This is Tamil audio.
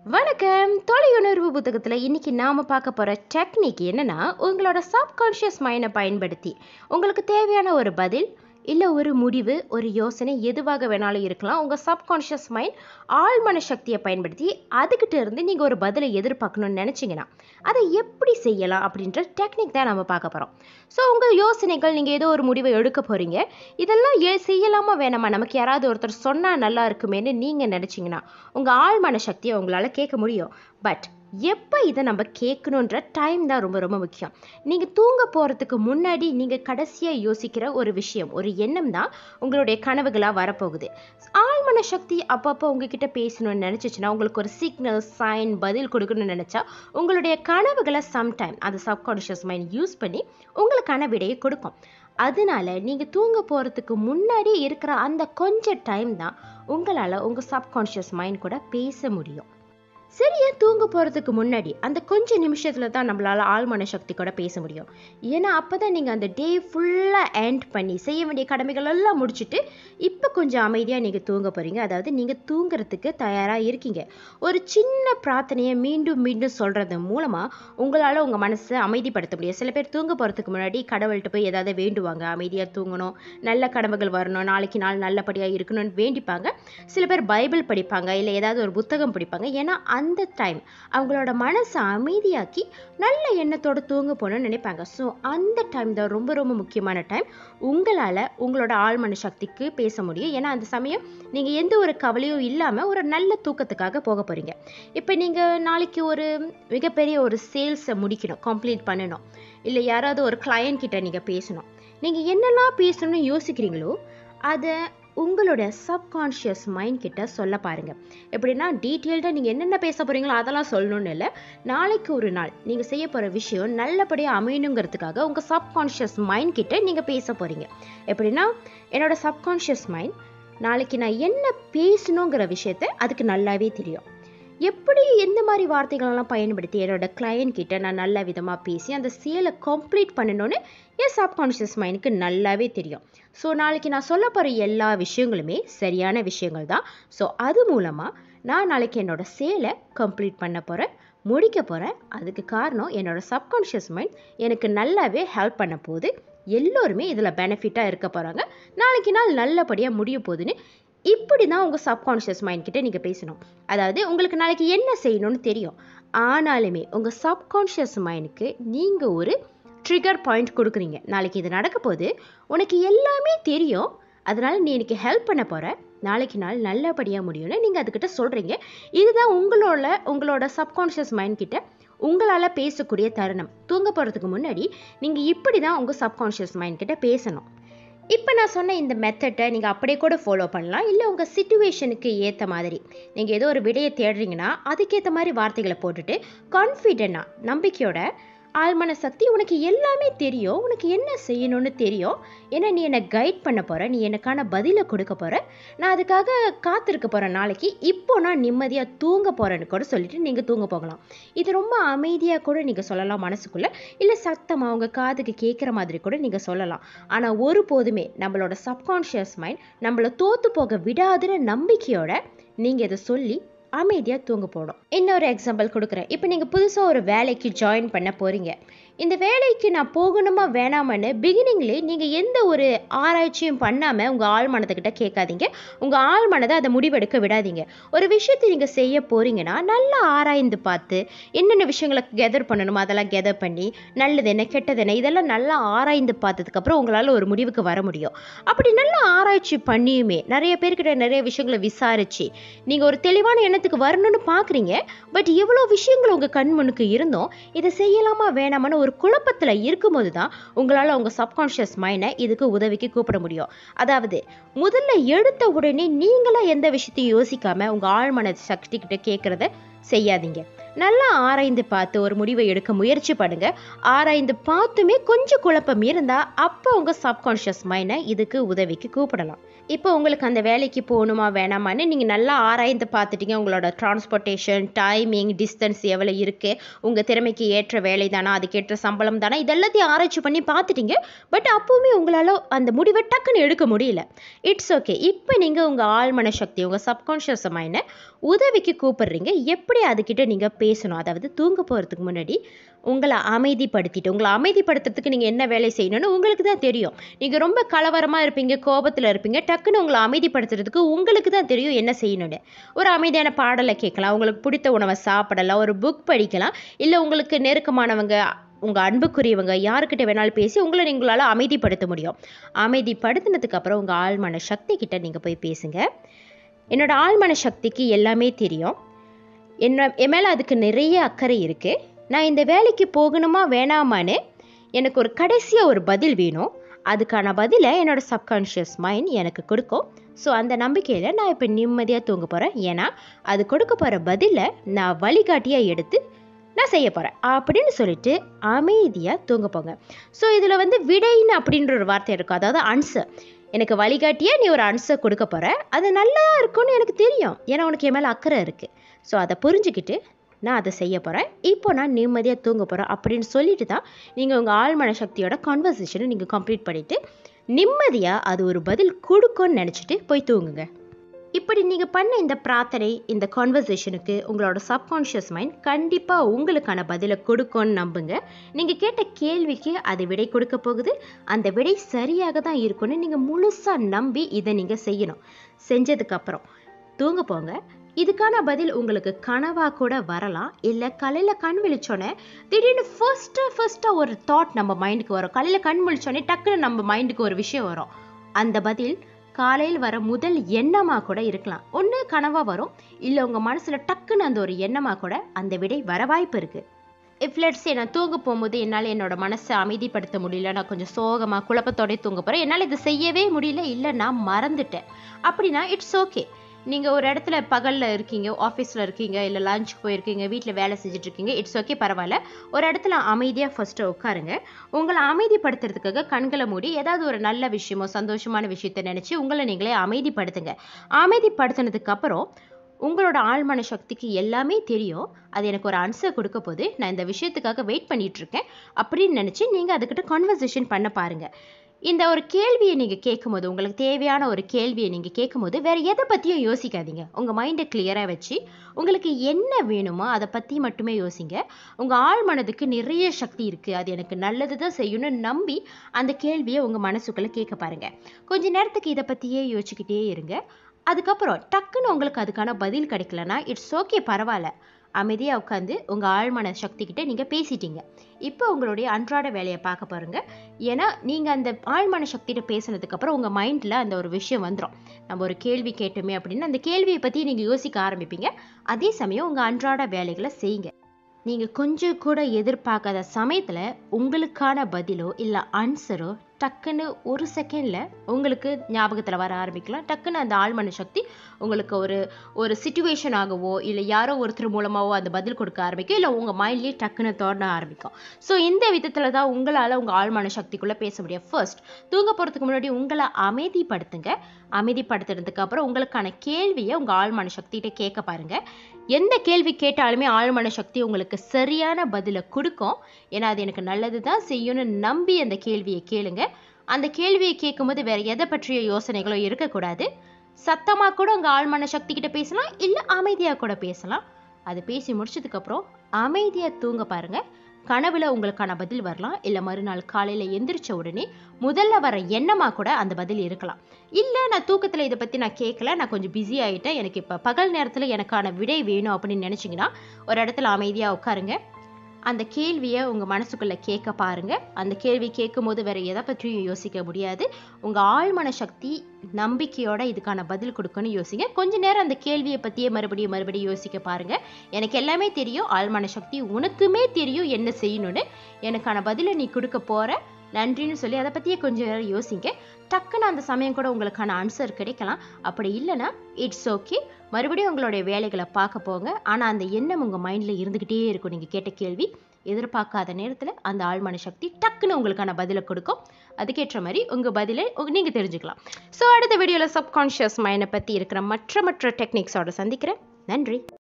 வணக்கம் தொலையுணர்வு புத்தகத்தில் இன்னைக்கு நாம் பார்க்க போகிற டெக்னிக் என்னன்னா உங்களோட சப்கான்ஷியஸ் மைண்டை பயன்படுத்தி உங்களுக்கு தேவையான ஒரு பதில் இல்லை ஒரு முடிவு ஒரு யோசனை எதுவாக வேணாலும் இருக்கலாம் உங்கள் சப்கான்ஷியஸ் மைண்ட் ஆழ்மன சக்தியை பயன்படுத்தி அதுக்கிட்ட இருந்து நீங்கள் ஒரு பதிலை எதிர்பார்க்கணும்னு நினச்சிங்கன்னா அதை எப்படி செய்யலாம் அப்படின்ற டெக்னிக் தான் நம்ம பார்க்க போகிறோம் ஸோ உங்கள் யோசனைகள் நீங்கள் ஏதோ ஒரு முடிவை எடுக்க போகிறீங்க இதெல்லாம் ஏ செய்யலாமா வேணாமா நமக்கு யாராவது ஒருத்தர் சொன்னால் நல்லா இருக்குமேன்னு நீங்கள் நினச்சிங்கன்னா உங்கள் ஆழ்மன சக்தியை உங்களால் கேட்க முடியும் பட் எப்போ இதை நம்ம கேட்கணுன்ற டைம் தான் ரொம்ப ரொம்ப முக்கியம் நீங்கள் தூங்க போகிறதுக்கு முன்னாடி நீங்கள் கடைசியாக யோசிக்கிற ஒரு விஷயம் ஒரு எண்ணம் தான் உங்களுடைய கனவுகளாக வரப்போகுது ஆழ்மன சக்தி அப்பப்போ உங்ககிட்ட பேசணும்னு நினச்சிச்சுன்னா உங்களுக்கு ஒரு சிக்னல் சைன் பதில் கொடுக்கணும்னு நினச்சா உங்களுடைய கனவுகளை சம்டைம் அந்த சப்கான்ஷியஸ் மைண்ட் யூஸ் பண்ணி உங்களுக்கான விடையை கொடுக்கும் அதனால நீங்கள் தூங்க போகிறதுக்கு முன்னாடி இருக்கிற அந்த கொஞ்சம் டைம் தான் உங்களால் உங்கள் சப்கான்ஷியஸ் மைண்ட் கூட பேச முடியும் சரியா தூங்க போகிறதுக்கு முன்னாடி அந்த கொஞ்ச நிமிஷத்தில் தான் நம்மளால் ஆழ்மன சக்தி கூட பேச முடியும் ஏன்னா அப்போ தான் நீங்கள் அந்த டே ஃபுல்லாக எண்ட் பண்ணி செய்ய வேண்டிய கடமைகள் எல்லாம் முடிச்சுட்டு இப்போ கொஞ்சம் அமைதியாக நீங்கள் தூங்க போகிறீங்க அதாவது நீங்கள் தூங்குறதுக்கு தயாராக இருக்கீங்க ஒரு சின்ன பிரார்த்தனையை மீண்டும் மீண்டும் சொல்கிறது மூலமாக உங்களால் உங்கள் மனசை அமைதிப்படுத்த முடியும் சில பேர் தூங்க போகிறதுக்கு முன்னாடி கடவுள்கிட்ட போய் ஏதாவது வேண்டுவாங்க அமைதியாக தூங்கணும் நல்ல கடமைகள் வரணும் நாளைக்கு நாள் நல்லபடியாக இருக்கணும்னு வேண்டிப்பாங்க சில பேர் பைபிள் படிப்பாங்க இல்லை ஏதாவது ஒரு புத்தகம் படிப்பாங்க ஏன்னா அந்த டைம் அவங்களோட மனசை அமைதியாக்கி நல்ல எண்ணத்தோட தூங்க போகணும்னு நினைப்பாங்க ஸோ அந்த டைம் தான் ரொம்ப ரொம்ப முக்கியமான டைம் உங்களால் உங்களோட ஆழ்மன சக்திக்கு பேச முடியும் ஏன்னா அந்த சமயம் நீங்கள் எந்த ஒரு கவலையும் இல்லாமல் ஒரு நல்ல தூக்கத்துக்காக போக போகிறீங்க இப்போ நீங்கள் நாளைக்கு ஒரு மிகப்பெரிய ஒரு சேல்ஸை முடிக்கணும் கம்ப்ளீட் பண்ணணும் இல்லை யாராவது ஒரு கிளையண்ட் கிட்ட நீங்கள் பேசணும் நீங்கள் என்னெல்லாம் பேசணும்னு யோசிக்கிறீங்களோ அதை உங்களோட சப்கான்ஷியஸ் மைண்ட் கிட்ட சொல்ல பாருங்க எப்படின்னா டீட்டெயில்டாக நீங்கள் என்னென்ன பேச போகிறீங்களோ அதெல்லாம் சொல்லணும்னு இல்லை நாளைக்கு ஒரு நாள் நீங்கள் செய்ய போகிற விஷயம் நல்லபடியாக அமையணுங்கிறதுக்காக உங்கள் சப்கான்ஷியஸ் மைண்ட் கிட்ட நீங்கள் பேச போகிறீங்க எப்படின்னா என்னோட சப்கான்ஷியஸ் மைண்ட் நாளைக்கு நான் என்ன பேசணுங்கிற விஷயத்த அதுக்கு நல்லாவே தெரியும் எப்படி எந்த மாதிரி வார்த்தைகளெல்லாம் பயன்படுத்தி என்னோட கிளையண்ட் கிட்ட நான் நல்ல விதமாக பேசி அந்த சேலை கம்ப்ளீட் பண்ணணும்னு என் சப்கான்ஷியஸ் மைண்டுக்கு நல்லாவே தெரியும் ஸோ நாளைக்கு நான் சொல்ல போகிற எல்லா விஷயங்களுமே சரியான விஷயங்கள் தான் ஸோ அது மூலமாக நான் நாளைக்கு என்னோட சேலை கம்ப்ளீட் பண்ண போகிறேன் முடிக்க போகிறேன் அதுக்கு காரணம் என்னோட சப்கான்ஷியஸ் மைண்ட் எனக்கு நல்லாவே ஹெல்ப் பண்ண போகுது எல்லோருமே இதில் பெனிஃபிட்டாக இருக்க போகிறாங்க நாளைக்கு நாள் நல்லபடியாக முடிய போகுதுன்னு இப்படி தான் உங்கள் சப்கான்ஷியஸ் மைண்ட் கிட்ட நீங்கள் பேசணும் அதாவது உங்களுக்கு நாளைக்கு என்ன செய்யணும்னு தெரியும் ஆனாலுமே உங்கள் சப்கான்ஷியஸ் மைண்டுக்கு நீங்கள் ஒரு ட்ரிகர் பாயிண்ட் கொடுக்குறீங்க நாளைக்கு இது நடக்க போது உனக்கு எல்லாமே தெரியும் அதனால் நீ எனக்கு ஹெல்ப் பண்ண போகிற நாளைக்கு நாள் நல்லபடியாக முடியும்னு நீங்கள் அதுக்கிட்ட சொல்கிறீங்க இதுதான் உங்களோட உங்களோட சப்கான்ஷியஸ் மைண்ட் கிட்ட உங்களால் பேசக்கூடிய தருணம் தூங்க போகிறதுக்கு முன்னாடி நீங்கள் இப்படி தான் உங்கள் சப்கான்ஷியஸ் மைண்ட் கிட்ட பேசணும் இப்போ நான் சொன்ன இந்த மெத்தட்டை நீங்கள் அப்படியே கூட ஃபாலோ பண்ணலாம் இல்லை உங்கள் சுச்சுவேஷனுக்கு ஏற்ற மாதிரி நீங்கள் ஏதோ ஒரு விடையை தேடுறீங்கன்னா அதுக்கேற்ற மாதிரி வார்த்தைகளை போட்டுட்டு கான்ஃபிடென்ட்டாக நம்பிக்கையோட ஆழ்மன சக்தி உனக்கு எல்லாமே தெரியும் உனக்கு என்ன செய்யணும்னு தெரியும் ஏன்னா நீ என்னை கைட் பண்ண போகிற நீ எனக்கான பதிலை கொடுக்க போகிற நான் அதுக்காக காத்திருக்க போகிறேன் நாளைக்கு இப்போ நான் நிம்மதியாக தூங்க போகிறேன்னு கூட சொல்லிட்டு நீங்கள் தூங்க போகலாம் இது ரொம்ப அமைதியாக கூட நீங்கள் சொல்லலாம் மனசுக்குள்ளே இல்லை சத்தமாக உங்கள் காதுக்கு கேட்குற மாதிரி கூட நீங்கள் சொல்லலாம் ஆனால் ஒருபோதுமே நம்மளோட சப்கான்ஷியஸ் மைண்ட் நம்மளை தோற்று போக விடாதுன்னு நம்பிக்கையோட நீங்கள் இதை சொல்லி அமைதியாக தூங்க போடும் இன்னொரு எக்ஸாம்பிள் கொடுக்குறேன் இப்போ நீங்கள் புதுசாக ஒரு வேலைக்கு ஜாயின் பண்ண போகிறீங்க இந்த வேலைக்கு நான் போகணுமா வேணாமான்னு பிகினிங்லேயே நீங்கள் எந்த ஒரு ஆராய்ச்சியும் பண்ணாமல் உங்கள் ஆழ்மனத்துக்கிட்ட கேட்காதீங்க உங்கள் ஆழ்மனதை அதை முடிவெடுக்க விடாதீங்க ஒரு விஷயத்தை நீங்கள் செய்ய போகிறீங்கன்னா நல்லா ஆராய்ந்து பார்த்து என்னென்ன விஷயங்களை கெதர் பண்ணணுமோ அதெல்லாம் கெதர் பண்ணி நல்லது என்ன கெட்டது என்ன இதெல்லாம் நல்லா ஆராய்ந்து பார்த்ததுக்கப்புறம் உங்களால் ஒரு முடிவுக்கு வர முடியும் அப்படி நல்லா ஆராய்ச்சி பண்ணியுமே நிறைய பேர்கிட்ட நிறைய விஷயங்களை விசாரித்து நீங்கள் ஒரு தெளிவான எண்ணத்துக்கு வரணும்னு பார்க்குறீங்க பட் எவ்வளோ விஷயங்கள் உங்கள் கண் முன்னுக்கு இருந்தோம் இதை செய்யலாமா வேணாமான்னு ஒரு குழப்பத்தில் இருக்கும்போது தான் உங்களால் உங்கள் சப்கான்ஷியஸ் மைண்டை இதுக்கு உதவிக்கு கூப்பிட முடியும் அதாவது முதல்ல எடுத்த உடனே நீங்களாக எந்த விஷயத்தையும் யோசிக்காமல் உங்கள் ஆழ்மன சக்தி கிட்ட கேட்குறத செய்யாதீங்க நல்லா ஆராய்ந்து பார்த்து ஒரு முடிவை எடுக்க முயற்சி பண்ணுங்க ஆராய்ந்து பார்த்துமே கொஞ்சம் குழப்பம் இருந்தால் அப்போ உங்கள் சப்கான்ஷியஸ் மைண்டை இதுக்கு உதவிக்கு கூப்பிடலாம் இப்போ உங்களுக்கு அந்த வேலைக்கு போகணுமா வேணாமான்னு நீங்கள் நல்லா ஆராய்ந்து பார்த்துட்டீங்க உங்களோட டிரான்ஸ்போர்ட்டேஷன் டைமிங் டிஸ்டன்ஸ் எவ்வளோ இருக்குது உங்கள் திறமைக்கு ஏற்ற வேலை தானா அதுக்கேற்ற சம்பளம் தானா இதெல்லாத்தையும் ஆராய்ச்சி பண்ணி பார்த்துட்டீங்க பட் அப்போவுமே உங்களால் அந்த முடிவை டக்குன்னு எடுக்க முடியல இட்ஸ் ஓகே இப்போ நீங்கள் உங்கள் ஆழ்மன சக்தி உங்கள் சப்கான்ஷியஸ் மைண்டை உதவிக்கு கூப்பிடுறீங்க எப்படி அதுக்கிட்ட நீங்கள் பேசணும் அதாவது தூங்க போகிறதுக்கு முன்னாடி உங்களை அமைதிப்படுத்திட்டு உங்களை அமைதிப்படுத்துறதுக்கு நீங்கள் என்ன வேலை செய்யணும்னு உங்களுக்கு தான் தெரியும் நீங்கள் ரொம்ப கலவரமாக இருப்பீங்க கோபத்தில் இருப்பீங்க டக்குன்னு உங்களை அமைதிப்படுத்துறதுக்கு உங்களுக்கு தான் தெரியும் என்ன செய்யணும்னு ஒரு அமைதியான பாடலை கேட்கலாம் உங்களுக்கு பிடித்த உணவை சாப்பிடலாம் ஒரு புக் படிக்கலாம் இல்லை உங்களுக்கு நெருக்கமானவங்க உங்கள் அன்புக்குரியவங்க யாருக்கிட்ட வேணாலும் பேசி உங்களை நீங்களால் அமைதிப்படுத்த முடியும் அமைதிப்படுத்தினதுக்கு அப்புறம் உங்கள் ஆழ்மன சக்தி கிட்ட நீங்கள் போய் பேசுங்க என்னோட ஆழ்மன சக்திக்கு எல்லாமே தெரியும் என்ன என் மேலே அதுக்கு நிறைய அக்கறை இருக்குது நான் இந்த வேலைக்கு போகணுமா வேணாமான்னு எனக்கு ஒரு கடைசியாக ஒரு பதில் வேணும் அதுக்கான பதிலை என்னோட சப்கான்ஷியஸ் மைண்ட் எனக்கு கொடுக்கும் ஸோ அந்த நம்பிக்கையில் நான் இப்போ நிம்மதியாக தூங்க போகிறேன் ஏன்னா அது கொடுக்க போகிற பதிலை நான் வழிகாட்டியாக எடுத்து நான் செய்ய போகிறேன் அப்படின்னு சொல்லிட்டு அமைதியாக தூங்க போங்க ஸோ இதில் வந்து விடைன்னு அப்படின்ற ஒரு வார்த்தை இருக்கும் அதாவது ஆன்சர் எனக்கு வழிகாட்டியே நீ ஒரு ஆன்சர் கொடுக்க போகிற அது நல்லா இருக்கும்னு எனக்கு தெரியும் ஏன்னா உனக்கு என் மேலே அக்கறை இருக்குது ஸோ அதை புரிஞ்சுக்கிட்டு நான் அதை செய்ய போகிறேன் இப்போ நான் நிம்மதியாக தூங்க போகிறேன் அப்படின்னு சொல்லிட்டு தான் நீங்கள் உங்கள் ஆழ்மன சக்தியோட கான்வர்சேஷனை நீங்கள் கம்ப்ளீட் பண்ணிவிட்டு நிம்மதியாக அது ஒரு பதில் கொடுக்கும்னு நினச்சிட்டு போய் தூங்குங்க இப்படி நீங்கள் பண்ண இந்த பிரார்த்தனை இந்த கான்வர்சேஷனுக்கு உங்களோட சப்கான்ஷியஸ் மைண்ட் கண்டிப்பாக உங்களுக்கான பதிலை கொடுக்கும்னு நம்புங்க நீங்கள் கேட்ட கேள்விக்கு அது விடை கொடுக்க போகுது அந்த விடை சரியாக தான் இருக்கும்னு நீங்கள் முழுசாக நம்பி இதை நீங்கள் செய்யணும் செஞ்சதுக்கப்புறம் தூங்க போங்க இதுக்கான பதில் உங்களுக்கு கனவாக கூட வரலாம் இல்லை காலையில் கண் விழிச்சோன்னே திடீர்னு ஃபர்ஸ்ட்டு ஃபர்ஸ்ட்டாக ஒரு தாட் நம்ம மைண்டுக்கு வரும் காலையில் கண் விழிச்சோன்னே டக்குன்னு நம்ம மைண்டுக்கு ஒரு விஷயம் வரும் அந்த பதில் காலையில் வர முதல் எண்ணமாக கூட இருக்கலாம் ஒன்று கனவாக வரும் இல்லை உங்கள் மனசில் டக்குன்னு அந்த ஒரு எண்ணமாக கூட அந்த விடை வர வாய்ப்பு இருக்குது இஃப் லெட்ஸே நான் தூங்க போகும்போது என்னால் என்னோட மனசை அமைதிப்படுத்த முடியல நான் கொஞ்சம் சோகமாக குழப்பத்தோடய தூங்க போகிறேன் என்னால் இது செய்யவே முடியல இல்லை நான் மறந்துட்டேன் அப்படின்னா இட்ஸ் ஓகே நீங்கள் ஒரு இடத்துல பகலில் இருக்கீங்க ஆஃபீஸில் இருக்கீங்க இல்லை லஞ்சுக்கு போயிருக்கீங்க வீட்டில் வேலை செஞ்சுட்டு இருக்கீங்க இட்ஸ் ஓகே பரவாயில்ல ஒரு இடத்துல அமைதியாக ஃபஸ்ட்டு உட்காருங்க உங்களை அமைதிப்படுத்துறதுக்காக கண்களை மூடி ஏதாவது ஒரு நல்ல விஷயமோ சந்தோஷமான விஷயத்தை நினச்சி உங்களை நீங்களே அமைதிப்படுத்துங்க அமைதிப்படுத்தினதுக்கு அப்புறம் உங்களோட ஆழ்மன சக்திக்கு எல்லாமே தெரியும் அது எனக்கு ஒரு ஆன்சர் கொடுக்க போது நான் இந்த விஷயத்துக்காக வெயிட் பண்ணிட்டு இருக்கேன் அப்படின்னு நினச்சி நீங்கள் அதுக்கிட்ட கான்வர்சேஷன் பண்ண பாருங்கள் இந்த ஒரு கேள்வியை நீங்கள் கேட்கும்போது உங்களுக்கு தேவையான ஒரு கேள்வியை நீங்கள் கேட்கும்போது வேறு எதை பற்றியும் யோசிக்காதீங்க உங்கள் மைண்டை கிளியராக வச்சு உங்களுக்கு என்ன வேணுமோ அதை பற்றி மட்டுமே யோசிங்க உங்கள் ஆழ் மனதுக்கு நிறைய சக்தி இருக்குது அது எனக்கு நல்லது தான் செய்யணும்னு நம்பி அந்த கேள்வியை உங்கள் மனசுக்குள்ளே கேட்க பாருங்கள் கொஞ்ச நேரத்துக்கு இதை பற்றியே யோசிச்சுக்கிட்டே இருங்க அதுக்கப்புறம் டக்குன்னு உங்களுக்கு அதுக்கான பதில் கிடைக்கலனா இட்ஸ் ஓகே பரவாயில்ல அமைதியாக உட்காந்து உங்கள் ஆழ்மன சக்திக்கிட்ட நீங்கள் பேசிட்டீங்க இப்போ உங்களுடைய அன்றாட வேலையை பார்க்க பாருங்க ஏன்னா நீங்கள் அந்த ஆழ்மன சக்திகிட்ட பேசினதுக்கப்புறம் உங்கள் மைண்டில் அந்த ஒரு விஷயம் வந்துடும் நம்ம ஒரு கேள்வி கேட்டோமே அப்படின்னு அந்த கேள்வியை பற்றி நீங்கள் யோசிக்க ஆரம்பிப்பீங்க அதே சமயம் உங்கள் அன்றாட வேலைகளை செய்யுங்க நீங்கள் கொஞ்சம் கூட எதிர்பார்க்காத சமயத்தில் உங்களுக்கான பதிலோ இல்லை ஆன்சரோ டக்குன்னு ஒரு செகண்டில் உங்களுக்கு ஞாபகத்தில் வர ஆரம்பிக்கலாம் டக்குன்னு அந்த ஆழ்மன சக்தி உங்களுக்கு ஒரு ஒரு சுச்சுவேஷன் ஆகவோ இல்லை யாரோ ஒருத்தர் மூலமாகவோ அந்த பதில் கொடுக்க ஆரம்பிக்கும் இல்லை உங்கள் மைண்ட்லேயே டக்குன்னு தோண ஆரம்பிக்கும் ஸோ இந்த விதத்தில் தான் உங்களால் உங்கள் ஆழ்மன சக்திக்குள்ளே பேச முடியும் ஃபர்ஸ்ட் தூங்க போகிறதுக்கு முன்னாடி உங்களை அமைதிப்படுத்துங்க அமைதிப்படுத்துறதுக்கு அப்புறம் உங்களுக்கான கேள்வியை உங்கள் ஆழ்மன சக்திகிட்ட கேட்க பாருங்கள் எந்த கேள்வி கேட்டாலுமே ஆழ்மன சக்தி உங்களுக்கு சரியான பதிலை கொடுக்கும் ஏன்னா அது எனக்கு நல்லது தான் செய்யும்னு நம்பி அந்த கேள்வியை கேளுங்க அந்த கேள்வியை கேட்கும்போது வேற எதை பற்றிய யோசனைகளோ இருக்கக்கூடாது சத்தமாக கூட உங்கள் ஆழ்மன சக்தி கிட்ட பேசலாம் இல்லை அமைதியாக கூட பேசலாம் அது பேசி முடிச்சதுக்கப்புறம் அமைதியாக தூங்க பாருங்க கனவுல உங்களுக்கான பதில் வரலாம் இல்லை மறுநாள் காலையில் எந்திரிச்ச உடனே முதல்ல வர எண்ணமாக கூட அந்த பதில் இருக்கலாம் இல்லை நான் தூக்கத்தில் இதை பற்றி நான் கேட்கல நான் கொஞ்சம் பிஸி ஆகிட்டேன் எனக்கு இப்போ பகல் நேரத்தில் எனக்கான விடை வேணும் அப்படின்னு நினச்சிங்கன்னா ஒரு இடத்துல அமைதியாக உட்காருங்க அந்த கேள்வியை உங்கள் மனசுக்குள்ளே கேட்க பாருங்க அந்த கேள்வி கேட்கும் போது வேற எதை பற்றியும் யோசிக்க முடியாது உங்கள் ஆழ்மன சக்தி நம்பிக்கையோட இதுக்கான பதில் கொடுக்கணும்னு யோசிங்க கொஞ்ச நேரம் அந்த கேள்வியை பற்றியே மறுபடியும் மறுபடியும் யோசிக்க பாருங்க எனக்கு எல்லாமே தெரியும் ஆழ்மன சக்தி உனக்குமே தெரியும் என்ன செய்யணும்னு எனக்கான பதிலை நீ கொடுக்க போற நன்றின்னு சொல்லி அதை பற்றியே கொஞ்சம் நேரம் யோசிங்க டக்குன்னு அந்த சமயம் கூட உங்களுக்கான ஆன்சர் கிடைக்கலாம் அப்படி இல்லைன்னா இட்ஸ் ஓகே மறுபடியும் உங்களுடைய வேலைகளை பார்க்க போங்க ஆனால் அந்த எண்ணம் உங்கள் மைண்டில் இருந்துக்கிட்டே இருக்கும் நீங்கள் கேட்ட கேள்வி எதிர்பார்க்காத நேரத்தில் அந்த ஆழ்மன சக்தி டக்குன்னு உங்களுக்கான பதிலை கொடுக்கும் அதுக்கேற்ற மாதிரி உங்கள் பதிலை நீங்கள் தெரிஞ்சுக்கலாம் ஸோ அடுத்த வீடியோவில் சப்கான்ஷியஸ் மைண்டை பற்றி இருக்கிற மற்ற மற்ற டெக்னிக்ஸோட சந்திக்கிறேன் நன்றி